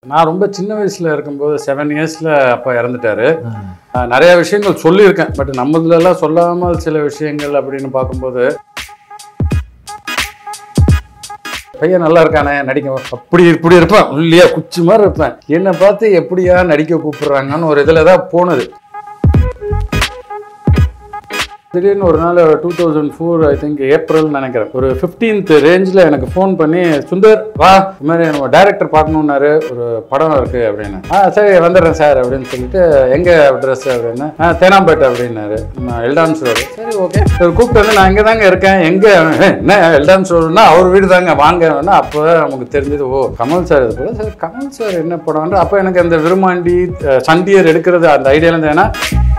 நான் ரொம்ப சின்ன வயசுல இருக்கும்போது செவன் இயர்ஸ்ல அப்பா இறந்துட்டாரு நான் நிறைய விஷயங்கள் சொல்லியிருக்கேன் பட் நம்மதுல எல்லாம் சொல்லாமல் சில விஷயங்கள் அப்படின்னு பார்க்கும்போது பையன் நல்லா இருக்கானே நடிக்க அப்படி இப்படி இருப்பேன் உள்ளியா குச்சி மாதிரி இருப்பேன் என்னை பார்த்து எப்படியா நடிக்க கூப்பிடுறாங்கன்னு ஒரு இதில் தான் போனது திடீர்னு ஒரு நாள் two thousand four I think April நினைக்கிறேன் ஒரு ஃபிஃப்டீன்த் ரேஞ்சில் எனக்கு ஃபோன் பண்ணி சுந்தர் வா இது மாதிரி நம்ம டைரக்டர் பார்க்கணுன்னாரு ஒரு படம் இருக்கு அப்படின்னு ஆ சரி வந்துடுறேன் சார் அப்படின்னு சொல்லிட்டு எங்கே அட்ரஸ் அப்படின்னு ஆ தேனாம்பேட்டை அப்படின்னாரு நான் எல்டான் ஸ்டோர் சரி ஓகே கூப்பிட்டு வந்து நான் இங்கே தாங்க இருக்கேன் எங்கே என்ன எல்டான் ஸ்டோர்னா அவர் வீடு தாங்க வாங்க அப்போ நமக்கு தெரிஞ்சது ஓ கமல் சார் இது போல சார் கமல் சார் என்ன படம்ன்ற அப்போ எனக்கு அந்த விருமாண்டி அஹ், சண்டியர் எடுக்கிறது அந்த ஐடியாவில் இருந்தேன்னா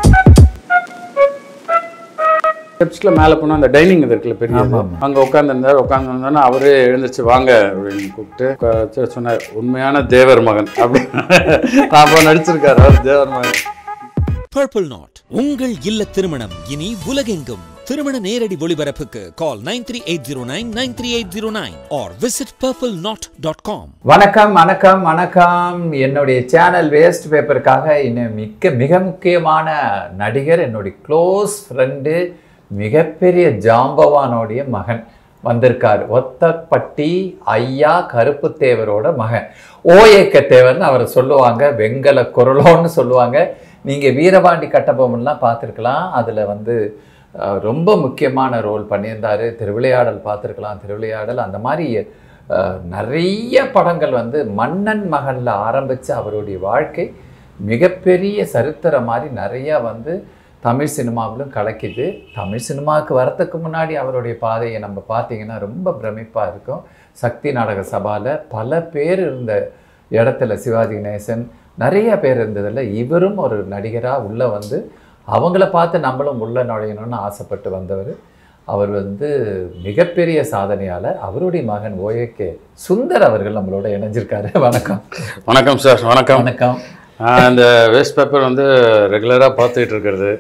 ஸ்டெப்ஸ்ல மேலே போனால் அந்த டைனிங் இது இருக்குல்ல பெரிய இது. அங்க உட்காந்துருந்தார் உட்காந்துருந்தோன்னா அவரே எழுந்திருச்சு வாங்க அப்படின்னு கூப்பிட்டு உட்கார சொன்னார் உண்மையான தேவர் மகன் அப்படின்னு நான் அப்போ நடிச்சிருக்காரு அவர் தேவர் மகன் பர்பிள் நாட் உங்கள் இல்ல திருமணம் இனி உலகெங்கும் திருமண நேரடி ஒளிபரப்புக்கு call nine three eight zero nine nine three eight zero nine or visit Purple Knot dot com வணக்கம் வணக்கம் வணக்கம் என்னுடைய சேனல் வேஸ்ட் பேப்பருக்காக இன்னும் மிக்க மிக முக்கியமான நடிகர் என்னுடைய க்ளோஸ் ஃப்ரெண்டு மிகப்பெரிய ஜாம்பவானுடைய மகன் வந்திருக்கார் ஒத்தப்பட்டி ஐயா கருப்புத்தேவரோட மகன் ஓஏக்க தேவர்னு அவர் சொல்லுவாங்க வெங்கல குரலோன்னு சொல்லுவாங்க நீங்கள் வீரபாண்டி கட்டபொம்மன்லாம் பார்த்துருக்கலாம் அதில் வந்து அஹ், ரொம்ப முக்கியமான ரோல் பண்ணியிருந்தாரு திருவிளையாடல் பார்த்துருக்கலாம் திருவிளையாடல் அந்த மாதிரி அஹ், நிறைய படங்கள் வந்து மன்னன் மகனில் ஆரம்பித்து அவருடைய வாழ்க்கை மிகப்பெரிய சரித்திரம் மாதிரி நிறையா வந்து தமிழ் சினிமாவிலும் கலக்கிது தமிழ் சினிமாவுக்கு வரத்துக்கு முன்னாடி அவருடைய பாதையை நம்ம பார்த்தீங்கன்னா ரொம்ப பிரமிப்பாக இருக்கும் சக்தி நாடக சபாவில் பல பேர் இருந்த இடத்துல சிவாஜி கணேசன் நிறைய பேர் இருந்ததில் இவரும் ஒரு நடிகராக உள்ளே வந்து அவங்கள பார்த்து நம்மளும் உள்ள நுழையணும்னு ஆசைப்பட்டு வந்தவர் அவர் வந்து மிகப்பெரிய சாதனையாளர் அவருடைய மகன் ஓஏகே சுந்தர் அவர்கள் நம்மளோட இணைஞ்சிருக்காரு வணக்கம் வணக்கம் சார் வணக்கம் வணக்கம் நான் இந்த வேஸ்ட் பேப்பர் வந்து ரெகுலராக பார்த்துக்கிட்டு இருக்கிறது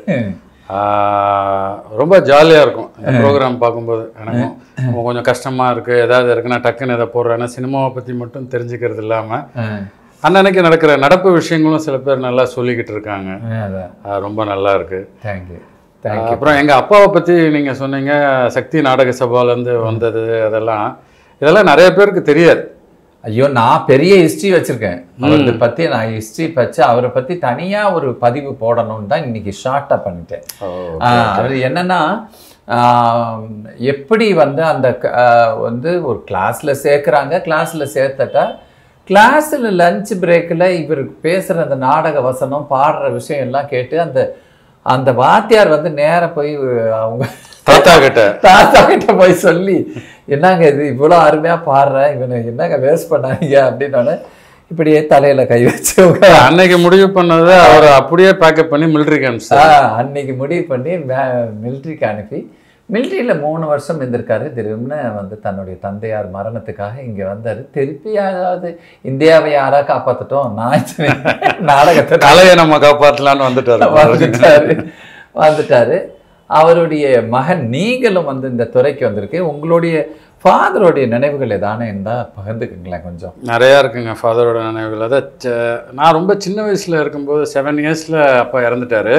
ஆஹ், ரொம்ப ஜாலியாக இருக்கும் ப்ரோக்ராம் பார்க்கும்போது எனக்கும் ரொம்ப கொஞ்சம் கஷ்டமாக இருக்குது ஏதாவது இருக்குன்னா டக்குன்னு இதை போடுறேன்னா சினிமாவை பற்றி மட்டும் தெரிஞ்சுக்கிறது இல்லாமல் அன்னன்னைக்கு நடக்கிற நடப்பு விஷயங்களும் சில பேர் நல்லா சொல்லிக்கிட்டு இருக்காங்க அதான் ஆஹ், ரொம்ப நல்லா இருக்கு தேங்க்யூ தேங்க்யூ அப்புறம் எங்கள் அப்பாவை பற்றி நீங்கள் சொன்னீங்க சக்தி நாடக சபாலேருந்து வந்தது அதெல்லாம் இதெல்லாம் நிறைய பேருக்கு தெரியாது ஐயோ நான் பெரிய ஹிஸ்ட்ரி வச்சிருக்கேன் அவரை பத்தி நான் ஹிஸ்ட்ரி வச்சு அவரை பத்தி தனியா ஒரு பதிவு போடணும்னு தான் இன்னைக்கு ஷார்ட்டா பண்ணிட்டேன் ஆஹ் அவர் என்னன்னா ஆஹ் எப்படி வந்து அந்த க- ஆஹ் வந்து ஒரு கிளாஸ்ல சேர்க்குறாங்க கிளாஸ்ல சேர்த்துட்டா கிளாஸில் லஞ்ச் பிரேக்கில் இவர் பேசுகிற அந்த நாடக வசனம் பாடுற விஷயம் எல்லாம் கேட்டு அந்த அந்த வாத்தியார் வந்து நேரா போய் அவங்க தாத்தா கிட்ட தாத்தா கிட்ட போய் சொல்லி என்னங்க இது இவ்வளோ அருமையா பாடுற இவனை என்னங்க வேஸ்ட் பண்ணாங்க அப்படின்னோடனே இப்படியே தலையில கை வச்சு உங்க- அன்னைக்கு முடிவு பண்ணது அவர் அப்படியே பேக்கப் பண்ணி மிலிட்ரிக்கு அனுப்பிச்சு ஆ, அன்னைக்கு முடிவு பண்ணி மிலிட்ரிக்கு அனுப்பி மிலிட்ரியில் மூணு வருஷம் இருந்திருக்காரு திரும்பின வந்து தன்னுடைய தந்தையார் மரணத்துக்காக இங்கே வந்தார் திருப்பி யாராவது இந்தியாவை யாரா காப்பாற்றட்டும் நான் இந்த நாடகத்தை கலையை நம்ம காப்பாற்றலான்னு வந்துட்டாரு வந்துட்டாரு வந்துட்டாரு அவருடைய மகன் நீங்களும் வந்து இந்த துறைக்கு வந்திருக்கு உங்களுடைய ஃபாதருடைய நினைவுகள் ஏதானே இருந்தால் பகிர்ந்துக்குங்களேன் கொஞ்சம் நிறையா இருக்குங்க ஃபாதரோட நினைவுகள் அதை ச- நான் ரொம்ப சின்ன வயசுல இருக்கும்போது செவன் இயர்ஸ்ல அப்பா இறந்துட்டாரு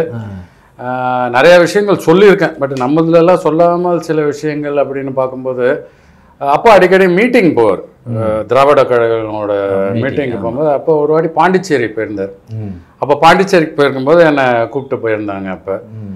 ஆஹ் நிறைய விஷயங்கள் சொல்லியிருக்கேன் பட் நம்மதுல எல்லாம் சொல்லாமல் சில விஷயங்கள் அப்படின்னு பார்க்கும்போது ஆஹ் அப்பா அடிக்கடி மீட்டிங் போவார் ஆஹ் திராவிட கழகங்களோட மீட்டிங்கு போகும்போது அப்போ ஒரு வாட்டி பாண்டிச்சேரி போயிருந்தார் அப்போ பாண்டிச்சேரிக்கு போயிருக்கும்போது என்னை கூப்பிட்டு போயிருந்தாங்க அப்போ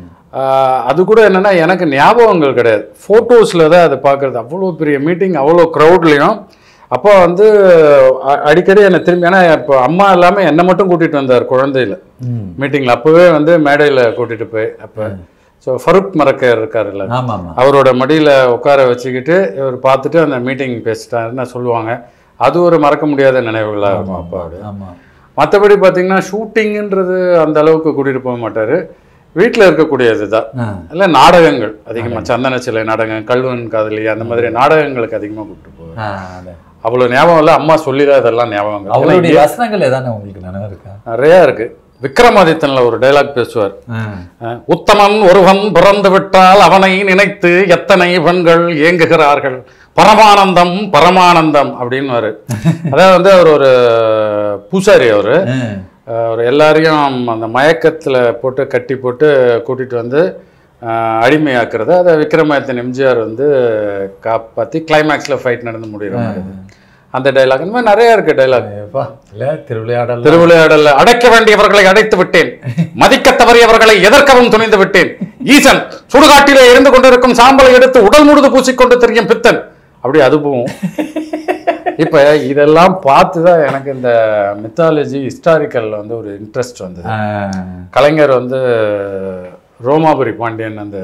அது கூட என்னன்னா எனக்கு ஞாபகங்கள் கிடையாது ஃபோட்டோஸில் தான் அதை பார்க்குறது அவ்வளோ பெரிய மீட்டிங் அவ்வளோ க்ரௌட்லேயும் அப்போ வந்து அ- அடிக்கடி என்னை திரும்பி ஏன்னா இப்போ அம்மா இல்லாமல் என்னை மட்டும் கூட்டிகிட்டு வந்தார் குழந்தையில மீட்டிங்கில் அப்போவே வந்து மேடையில் கூட்டிகிட்டு போய் அப்போ ஸோ ஃபருக் மரக்கர் இருக்காருல்ல ஆமாம் ஆமாம் அவரோட மடியில் உட்கார வச்சுக்கிட்டு இவர் பார்த்துட்டு அந்த மீட்டிங் பேசிட்டாருன்னு சொல்லுவாங்க அது ஒரு மறக்க முடியாத நினைவுகளாக இருக்கும் அப்பாவோட ஆமாம் மற்றபடி பார்த்தீங்கன்னா ஷூட்டிங்ன்றது அந்த அளவுக்கு கூட்டிகிட்டு போக மாட்டார் வீட்டில் இருக்கக்கூடியது தான் ஆ இல்லை நாடகங்கள் அதிகமாக சந்தன சிலை நாடகம் கல்வன் காதலி அந்த மாதிரி நாடகங்களுக்கு அதிகமாக கூப்பிட்டு போவார் ஆ, அதான். அவ்வளோ ஞாபகம் இல்லை அம்மா சொல்லி தான் இதெல்லாம் ஞாபகங்கள் அவருடைய வசனங்கள் ஏதானே உங்களுக்கு நினைவு இருக்கா நிறையா இருக்கு விக்ரமாதித்தன்ல ஒரு டைலாக் பேசுவார் ஆ. அஹ், உத்தமன் ஒருவன் பிறந்து விட்டால் அவனை நினைத்து எத்தனை பெண்கள் ஏங்குகிறார்கள் பரமானந்தம் பரமானந்தம் அப்படின்னு அதாவது வந்து அவர் ஒரு பூசாரி அவர் ம். அவர் எல்லாரையும் அந்த மயக்கத்தில் போட்டு கட்டி போட்டு கூட்டிகிட்டு வந்து அஹ், அடிமையாக்குறத அதை விக்ரமாதித்தன் எம்ஜிஆர் வந்து காப்பாற்றி கிளைமேக்ஸில் ஃபைட் நடந்து முடிகிற மாதிரி இது. அந்த டைலாக் இந்த மாதிரி நிறைய இருக்கு டைலாக் ஏப்பா, இல்ல திருவிளையாடல் திருவிளையாடல்ல அடைக்க வேண்டியவர்களை அடைத்து விட்டேன் மதிக்க தவறியவர்களை எதற்கவும் துணிந்து விட்டேன் ஈசன் சுடுகாட்டிலே இருந்து கொண்டிருக்கும் சாம்பலை எடுத்து உடல் முழுது பூசிக்கொண்டு தெரியும் பித்தன் அப்படி அது போகும் இப்ப இதெல்லாம் பார்த்து தான் எனக்கு இந்த மித்தாலஜி ஹிஸ்டாரிக்கல்ல வந்து ஒரு இன்ட்ரெஸ்ட் வந்தது ஆ. கலைஞர் வந்து ரோமாபுரி பாண்டியன் அந்த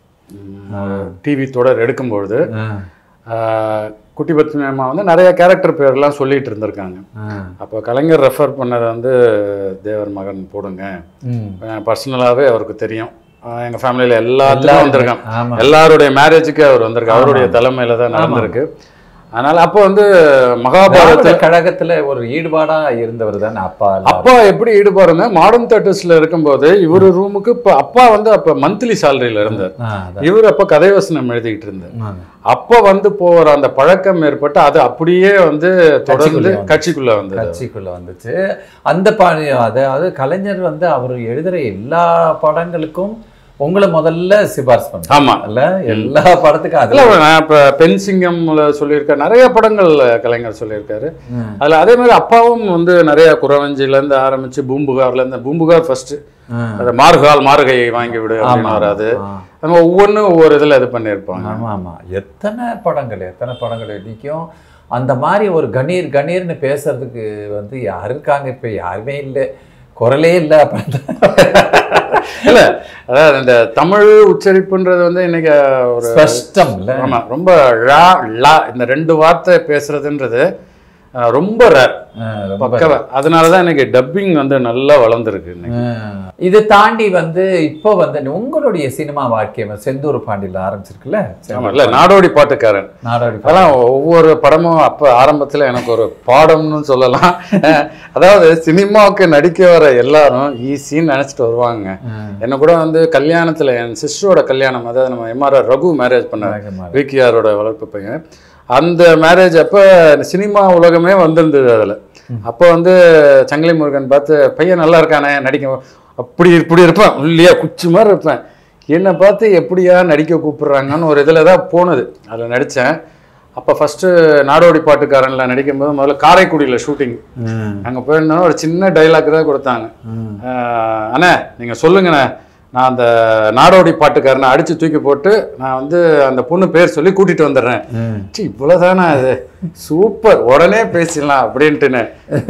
டிவி தொடர் எடுக்கும்பொழுது ஆ. ஆஹ், குட்டி பத்மினி அம்மா வந்து நிறைய கேரக்டர் பேர்லாம் சொல்லிட்டு இருந்திருக்காங்க ஆ. அப்போ கலைஞர் ரெஃபர் பண்ணதை வந்து தேவர் மகன் போடுங்க ம். பர்சனலாகவே அவருக்கு தெரியும் ஆஹ் எங்க ஃபேமிலியில் எல்லாத்துக்கும் எல்லாருமே. வந்திருக்கான் ஆமா. எல்லாருடைய மேரேஜுக்கு அவர் வந்திருக்கு அவருடைய தலைமையில தான் நடந்திருக்கு அதனால அப்போ வந்து மகாபாரத திராவிட கழகத்துல ஒரு ஈடுபாடா இருந்தவர் தானே அப்பா எல்லாம். அப்பா எப்படி ஈடுபாருங்க மாடர்ன் தேட்டர்ஸ்ல இருக்கும்போது இவரு ரூமுக்கு இப்போ அப்பா வந்து அப்ப மந்த்லி சேலரியில இருந்தார் ஆ, அதான். இவர் அப்ப கதை வசனம் எழுதிக்கிட்டு இருந்தார் ஆ. அப்ப வந்து போற அந்த பழக்கம் ஏற்பட்டு அது அப்படியே வந்து தொடர்ந்து கட்சிக்குள்ள வந்து. கட்சிக்குள்ள வந்தது கட்சிக்குள்ள வந்துச்சு அந்த பாணி அதாவது கலைஞர் வந்து அவர் எழுதுற எல்லா படங்களுக்கும் உங்களை முதல்ல சிபாரிசு பண்ண ஆமா இல்ல எல்லா படத்துக்கும் இல்ல அதுல நான் இப்ப பெண் சிங்கம்ல சொல்லியிருக்கேன் நிறைய படங்கள் கலைஞர் சொல்லியிருக்காரு ம். அதுல அதே மாதிரி அப்பாவும் வந்து நிறைய குறவஞ்சில இருந்து ஆரம்பிச்சு பூம்புகார்ல இருந்து பூம்புகார் ஃபர்ஸ்ட் ஆ. அது மார்கால் மார்கையை வாங்கி விடு அப்படின்னு ஆமா. வராது ஆ. நம்ம ஒவ்வொன்றும் ஒவ்வொரு இதுல இது பண்ணியிருப்பாங்க ஆமா ஆமா எத்தனை படங்கள் எத்தனை படங்கள் இன்னைக்கும் அந்த மாதிரி ஒரு கணீர் கணீர்னு பேசுறதுக்கு வந்து யாரு இருக்காங்க இப்ப யாருமே இல்லை குரலே இல்லை இல்ல அதாவது இந்த தமிழ் உச்சரிப்புன்றது வந்து இன்னைக்கு ஒரு ஸ்பஷ்டம் இல்ல ஆமா ரொம்ப ழா லா இந்த ரெண்டு வார்த்தை பேசுறதுன்றது அஹ், ரொம்ப ரேர் ஆ, ரொம்ப பக்கவ அதனால தான் இன்னைக்கு டப்பிங் வந்து நல்லா வளர்ந்துருக்கு இன்னைக்கு ஆ. இதை தாண்டி வந்து இப்போ வந்து உங்களுடைய சினிமா வாழ்க்கை செந்தூர் பாண்டியில் ஆரம்பிச்சிருக்குல்ல ஆமா இல்ல நாடோடி பாட்டுக்காரன் நாடோடி அதெல்லாம் ஒவ்வொரு படமும் அப்ப ஆரம்பத்துல எனக்கு ஒரு பாடம்னு சொல்லலாம் அஹ், அதாவது சினிமாவுக்கு நடிக்க வர எல்லாரும் ஈஸின்னு நினைச்சிட்டு வருவாங்க ம். என்ன கூட வந்து கல்யாணத்துல என் சிஸ்டரோட கல்யாணம் அதாவது நம்ம எம்ஆர்ஆர் ரகு மேரேஜ் பண்ண வேகமா. விக்கியாரோட வளர்ப்பு பையன் அந்த மேரேஜ் அப்ப சினிமா உலகமே வந்திருந்தது அதுல அப்போ வந்து சங்கிலி முருகன் பார்த்து பையன் நல்லா இருக்கானே நடிக்க அப்படி இப்படி இருப்பேன் உள்ளியா குச்சி மாதிரி இருப்பேன் என்னை பார்த்து எப்படியா நடிக்க கூப்பிடுறாங்கன்னு ஒரு இதில் தான் போனது அதில் நடித்தேன் அப்போ ஃபஸ்ட்டு நாடோடி பாட்டுக்காரனில் நடிக்கும்போது முதல்ல காரைக்குடியில் ஷூட்டிங் ம். அங்கே போயிருந்தோம் ஒரு சின்ன டைலாக் தான் கொடுத்தாங்க ம். ஆஹ் அண்ணே நீங்கள் சொல்லுங்கண்ணே நான் அந்த நாடோடி பாட்டுக்காரனை அடித்து தூக்கி போட்டு நான் வந்து அந்த பொண்ணு பேர் சொல்லி கூட்டிகிட்டு வந்துடுறேன் ம். சி இவ்வளோதானே அது சூப்பர் உடனே பேசிடலாம் அப்படின்ட்டுன்னு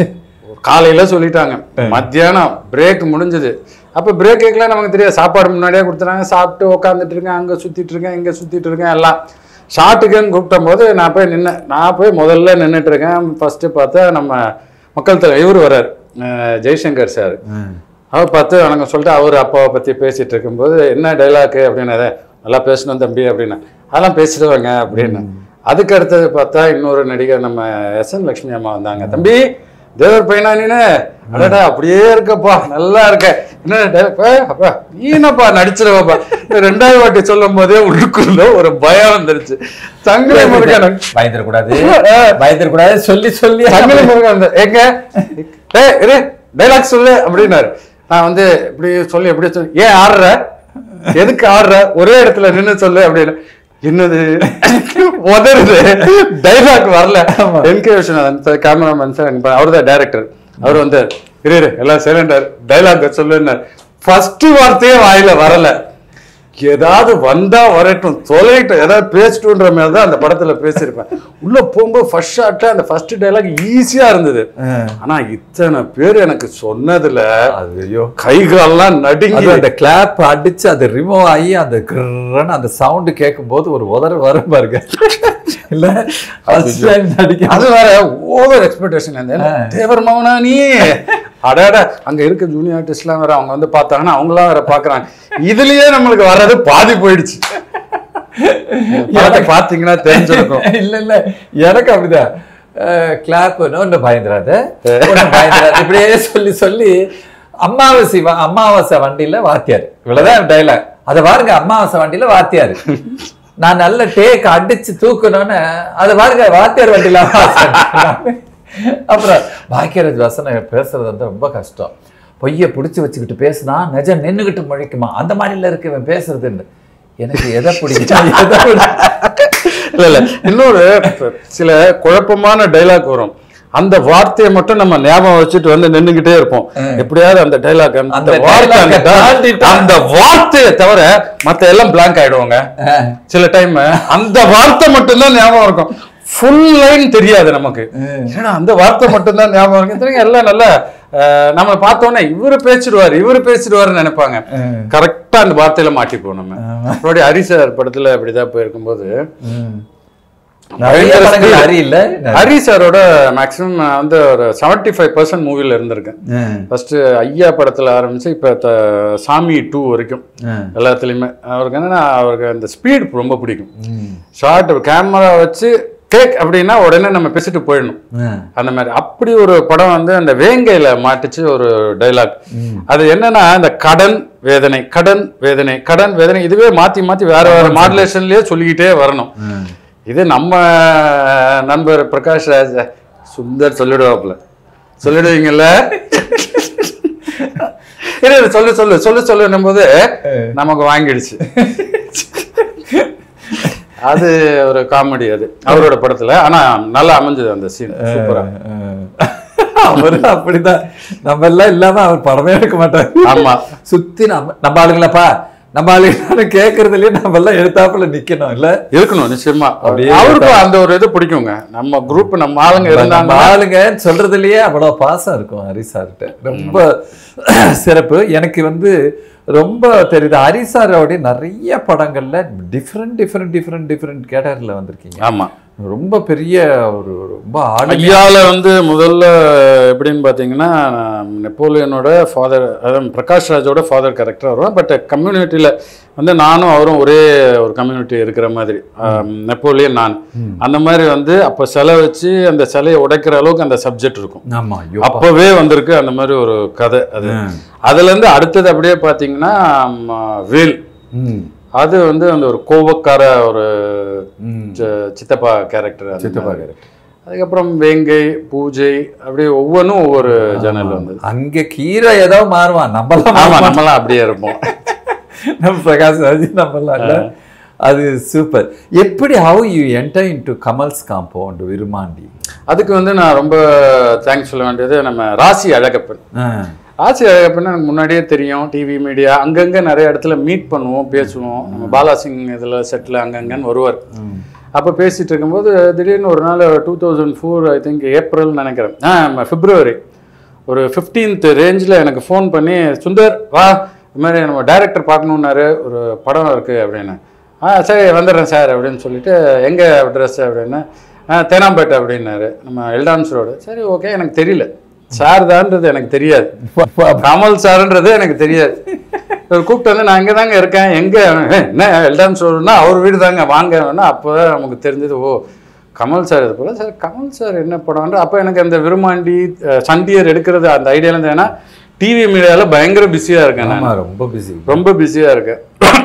காலையில சொல்லிட்டாங்க மத்தியானம் பிரேக் முடிஞ்சது அப்போ பிரேக் கேட்கலாம் நமக்கு தெரியாது சாப்பாடு முன்னாடியே கொடுத்துறாங்க சாப்பிட்டு உட்காந்துட்டு இருக்கேன் அங்கே சுற்றிட்டு இருக்கேன் இங்கே சுற்றிட்டு இருக்கேன் எல்லாம் ஷாட்டுக்குன்னு கூப்பிட்ட போது நான் போய் நின்னேன் நான் போய் முதல்ல நின்றுட்டு இருக்கேன் ஃபஸ்ட்டு பார்த்தா நம்ம மக்கள் தலைவர் இவர் வர்றார் அஹ் ஜெய்சங்கர் சார் ம். அவர் பார்த்து வணக்கம் சொல்லிட்டு அவர் அப்பாவை பற்றி பேசிட்டு இருக்கும்போது என்ன டைலாக்கு அப்படின்னு நல்லா பேசணும் தம்பி அப்படின்னு அதெல்லாம் பேசிடுவாங்க அப்படின்னு அதுக்கு அடுத்தது பார்த்தா இன்னொரு நடிகர் நம்ம எஸ் என் லட்சுமி அம்மா வந்தாங்க தம்பி தேவர் பையனா நீனு அடடா அப்படியே இருக்கப்பா நல்லா இருக்க என்ன dialogue? ஏய், அப்பா நீ என்னப்பா நடிச்சிருவப்பா இந்த ரெண்டாவது வாட்டி சொல்லும் போதே உள்ளுக்குள்ள ஒரு பயம் வந்துருச்சு சங்கரை முருகன் பயந்துடக்கூடாது பயந்துடக்கூடாது சொல்லி சொல்லி சங்கரை முருகன் வந்து, எங்க டேய் இரு டைலாக் சொல்லு அப்படின்னாரு நான் வந்து இப்படி சொல்லி எப்படி சொல்லி ஏன் ஆடுற எதுக்கு ஆடுற ஒரே இடத்துல நின்னு சொல்லு அப்படின்னு என்னது உதறுது டைலாக் வரல என்கே விஸ்வநாதன் கேமராமேன் சார் அவர் தான் டைரக்டர் அவர் வந்து இரு இரு, எல்லாம் சைலண்டர் டைலாக் சொல்லுன்னார் ஃபர்ஸ்ட் வார்த்தையே வாயில வரல ஏதாவது வந்தா வரட்டும் தொலைட்டும் ஏதாவது பேசட்டுன்ற மாதிரி தான் அந்த படத்துல பேசியிருப்பேன் உள்ள போகும்போது ஃபர்ஸ்ட் ஷாட்ல அந்த ஃபர்ஸ்ட் டைலாக் ஈஸியா இருந்தது ஆனா இத்தனை பேர் எனக்கு சொன்னதுல ஐயோ கை கால்லாம் நடுங்கி அது அந்த கிளாப் அடிச்சு அது ரிமூவ் ஆகி அந்த கிரன்னு அந்த சவுண்ட் கேட்கும்போது ஒரு உதற வரும் பாருங்க இல்ல first time நடிக்க அது வேற ஓவர் எக்ஸ்பெக்டேஷன் இருந்தது தேவர் மகனா நீ அடாட அங்க இருக்க ஜூனியர் ஆர்டிஸ்ட்லாம் வேற அவங்க வந்து பார்த்தாங்கன்னா அவங்களாம் வேற பாக்குறாங்க இதுலயே நம்மளுக்கு வர்றது பாதி போயிடுச்சு படத்தை பாத்தீங்கன்னா தெரிஞ்சிருக்கும் இல்ல இல்ல எனக்கு அப்படிதான் கிளாப் ஒன்றும் பயந்துராத ஒண்ணும் பயந்துராத இப்படியே சொல்லி சொல்லி அமாவாசை வ- அமாவாசை வண்டியில வாத்தியார் இவ்வளவுதான் டைலாக் அதை பாருங்க அமாவாசை வண்டியில வாத்தியார் நான் நல்ல டேக் அடிச்சு தூக்கணும்னு அது பாருங்க வாத்தியார் வண்டியில அப்புறம் பாக்கியராஜ் வசனம் பேசுறது வந்து ரொம்ப கஷ்டம் பொய்யை பிடிச்சி வச்சுக்கிட்டு பேசுனா நிஜம் நின்னுகிட்டு முழிக்குமா அந்த மாதிரில இருக்கு இவன் பேசுறதுன்னு எனக்கு எதை பிடிக்கும் எதை பிடிக்கும் இல்ல இல்ல இன்னொரு சில குழப்பமான டைலாக் வரும் அந்த வார்த்தையை மட்டும் நம்ம ஞாபகம் வச்சுட்டு வந்து நின்னுகிட்டே இருப்போம் எப்படியாவது அந்த டைலாக் அந்த அந்த வார்த்தை dialogue-அ அந்த- தாண்டிட்டா- அந்த வார்த்தையை தவிர மத்த எல்லாம் blank ஆயிடுவாங்க சில டைம் அந்த வார்த்தை மட்டும்தான் ஞாபகம் இருக்கும் ஃபுல் லைன் தெரியாது நமக்கு ஏன்னா அந்த வார்த்தை மட்டும்தான் ஞாபகம் இருக்கும் இத்தனைக்கும் எல்லாம் நல்லா அஹ், நம்ம பார்த்தோன்னே இவரு பேசிடுவாரு இவரு பேசிடுவாருன்னு நினைப்பாங்க கரெக்டா அந்த வார்த்தையில மாட்டிப்போம் நம்ம மறுபடியும் ஹரிசார் படத்துல அப்படிதான் போயிருக்கும்போது நிறைய பயங்கர படங்கள் speed. ஹரி இல்ல ஹரி சாரோட மேக்ஸிமம் வந்து ஒரு செவன்டி ஃபைவ் பர்சன்ட் மூவில இருந்திருக்கேன் ஃபர்ஸ்ட் ஐயா படத்துல ஆரம்பிச்சு இப்ப த- சாமி டூ வரைக்கும் எல்லாத்துலயுமே அவருக்கு என்னன்னா அவருக்கு அந்த ஸ்பீட் ரொம்ப பிடிக்கும் ஷார்ட் கேமரா வச்சு கேக் அப்படின்னா உடனே நம்ம பேசிட்டு போயிடணும் அந்த மாதிரி அப்படி ஒரு படம் வந்து அந்த வேங்கையில மாட்டுச்சு ஒரு டைலாக் அது என்னன்னா இந்த கடன் வேதனை கடன் வேதனை கடன் வேதனை இதுவே மாத்தி மாத்தி வேற வேற மாடுலேஷன்லயே சொல்லிக்கிட்டே வரணும் இது நம்ம நண்பர் பிரகாஷ் ராஜ் சுந்தர் சொல்லிடுவாப்புல சொல்லிடுவீங்கல்ல இல்ல இல்ல, சொல்லு சொல்லு சொல்லு சொல்லுன்னும் போது நமக்கு வாங்கிடுச்சு அது ஒரு காமெடி அது அவரோட படத்துல ஆனா நல்லா அமைஞ்சது அந்த சீன் சூப்பரா அவரு அப்படிதான் நம்ம எல்லாம் இல்லாம அவர் படமே எடுக்க மாட்டார் ஆமா சுத்தி நம்ம நம்ம ஆளுங்களாப்பா நம்ம ஆளுங்களான்னு கேட்கறதுலயே நம்ம எல்லாம் எடுத்தாப்புல நிக்கணும் இல்ல இருக்கணும் நிச்சயமா அப்படியே அவருக்கும் அந்த ஒரு இது பிடிக்குங்க நம்ம குரூப் நம்ம ஆளுங்க நம்ம இருந்தாங்க ஆளுங்க சொல்றதுலயே அவ்வளவு பாசம் இருக்கும் ஹரிசார்கிட்ட ரொம்ப சிறப்பு எனக்கு வந்து ரொம்ப தெரியுது ஹரிசாரோடைய நிறைய படங்கள்ல டிஃப்ரெண்ட் டிஃப்ரெண்ட் டிஃப்ரெண்ட் டிஃப்ரெண்ட் கேட்டகரியில் வந்திருக்கீங்க ஆமா ரொம்ப பெரிய ஒரு ரொம்ப ஆடு ஐயால வந்து முதல்ல எப்படின்னு பார்த்தீங்கன்னா நெப்போலியனோட ஃபாதர் அதாவது பிரகாஷ் ராஜோட ஃபாதர் கரெக்டாக வரும் பட் கம்யூனிட்டியில் வந்து நானும் அவரும் ஒரே ஒரு கம்யூனிட்டி இருக்கிற மாதிரி ஆம், நெப்போலியன் நான் அந்த மாதிரி வந்து அப்போ சிலை வச்சு அந்த சிலையை உடைக்கிற அளவுக்கு அந்த சப்ஜெக்ட் இருக்கும் ஆமா ஐயோ அப்போவே வந்திருக்கு அந்த மாதிரி ஒரு கதை அது அதுலேருந்து அடுத்தது அப்படியே பார்த்தீங்கன்னா ம், வேல் ம் அது வந்து அந்த ஒரு கோவக்கார ஒரு ம் சி- சித்தப்பா கேரக்டர் சித்தப்பா character. அதுக்கப்புறம் வேங்கை பூஜை அப்படியே ஒவ்வொன்றும் ஒவ்வொரு ஜன்னல் வந்தது அங்க கீரை ஏதோ மாறுவான் நம்மளாம் ஆமா மாற நம்மலாம் அப்படியே இருப்போம் நம்ம பிரகாஷ் ராஜ் நம்மளாம் இல்ல அது சூப்பர் எப்படி how you enter into Kamal's compound Virumaandi அதுக்கு வந்து நான் ரொம்ப தேங்க்ஸ் சொல்ல வேண்டியது நம்ம ராசி அழகப்பன் ஆ. ராசி அழகப்பன் எனக்கு முன்னாடியே தெரியும் டிவி மீடியா அங்கங்க நிறைய இடத்துல மீட் பண்ணுவோம் பேசுவோம் நம்ம பாலா சிங் இதில் செட்டில் அங்கங்கன்னு வருவார் அப்போ பேசிட்டு இருக்கும்போது திடீர்னு ஒரு நாள் two thousand four I think April நினைக்கிறேன் ஆ பிப்ரவரி ஒரு ஃபிஃப்டீன்த் ரேஞ்சில் எனக்கு ஃபோன் பண்ணி சுந்தர் வா இது மாதிரி நம்ம டைரக்டர் பார்க்கணுன்னாரு ஒரு படம் இருக்குது அப்படின்னு ஆ சரி வந்துடுறேன் சார் அப்படின்னு சொல்லிட்டு எங்கே அட்ரஸ் அப்படின்னு ஆ தேனாம்பேட்டை அப்படின்னாரு நம்ம எல்டான்ஸ் ரோடு சரி ஓகே எனக்கு தெரியல சார் தான்றது எனக்கு தெரியாது கமல் சார்ன்றது எனக்கு தெரியாது இவர் கூப்பிட்டு வந்து நான் இங்கே தாங்க இருக்கேன் எங்கே என்ன எல்டான்ஸ் ரோடுனா அவர் வீடு தாங்க வாங்க அப்போ தான் நமக்கு தெரிஞ்சது ஓ கமல் சார் இது போல சார் கமல் சார் என்ன படம்ன்ற அப்போ எனக்கு அந்த விருமாண்டி அஹ், சண்டியர் எடுக்கிறது அந்த ஐடியால இருந்து ஏன்னா டிவி மீடியாவில் பயங்கர பிஸியாக இருக்கேன் நான் ஆமா ரொம்ப பிஸி ரொம்ப பிஸியாக இருக்கேன்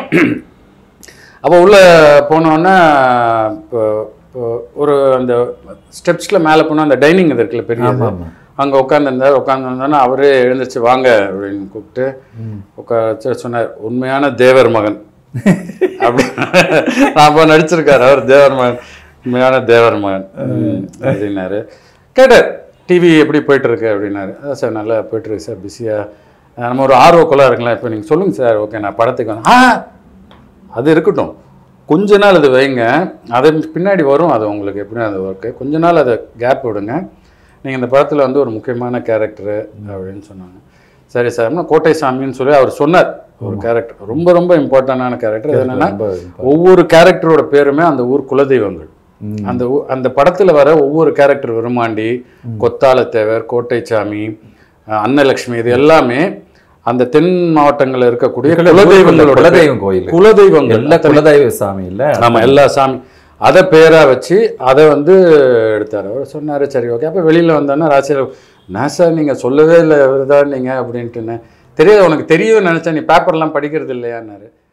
அப்போ உள்ளே போனோன்னே இப்போ இப்போ ஒரு அந்த ஸ்டெப்ஸில் மேலே போனால் அந்த டைனிங் இது இருக்குல்ல பெரிய ஆமா, ஆமா. அங்கே உட்காந்துருந்தார் உட்காந்துருந்தோன்னே அவரே எழுந்திரிச்சு வாங்க அப்படின்னு கூப்பிட்டு உட்கார சொன்னார் உண்மையான தேவர் மகன் அப்படி நான் அப்போ நடிச்சிருக்காரு அவர் தேவர் மகன் உண்மையான தேவர் மகன் ம், அப்படின்னாரு கேட்டார் டிவி எப்படி போயிட்டு இருக்கு அப்படின்னாரு அதான் சார் நல்லா போயிட்டு இருக்கு சார் பிஸியாக நம்ம ஒரு ஆர்வக்குள்ளே இருக்கலாம் இப்போ நீங்கள் சொல்லுங்கள் சார் ஓகே நான் படத்துக்கு வந்து ஆ அது இருக்கட்டும் கொஞ்ச நாள் அது வைங்க அது பின்னாடி வரும் அது உங்களுக்கு எப்படி அது ஒர்க்கு கொஞ்ச நாள் அதை கேப் விடுங்க நீங்கள் இந்த படத்தில் வந்து ஒரு முக்கியமான கேரக்டரு அப்படின்னு சொன்னாங்க சரி சார் நான் கோட்டை சாமின்னு சொல்லி அவர் சொன்னார் ஒரு கேரக்டர் ரொம்ப ரொம்ப இம்பார்ட்டண்டான கேரக்டர் என்னன்னா ரொம்ப ஒவ்வொரு கேரக்டரோட பேருமே அந்த ஊர் குலதெய்வங்கள் அந்த ஊ- அந்த படத்துல வர ஒவ்வொரு கேரக்டர் விருமாண்டி கொத்தாலத்தேவர் கோட்டைச்சாமி அஹ், அன்னலக்ஷ்மி இது எல்லாமே அந்த தென் மாவட்டங்கள்ல இருக்கக்கூடிய குலதெய்வங்களோட குலதெய்வம் கோயில் குலதெய்வங்கள் எல்லா குலதெய்வ சாமி இல்ல ஆமா எல்லா சாமி அதை பேரா வச்சு அதை வந்து எடுத்தார் அவர் சொன்னாரு சரி ஓகே அப்போ வெளியில வந்தோன்னா ராசியில் நான் சார் நீங்க சொல்லவே இல்லை இவர்தான் நீங்க அப்படின்ட்டுன்னு தெரியாது உனக்கு தெரியும் நினைச்சேன் நீ பேப்பர்லாம் படிக்கிறது இல்லையான்னாரு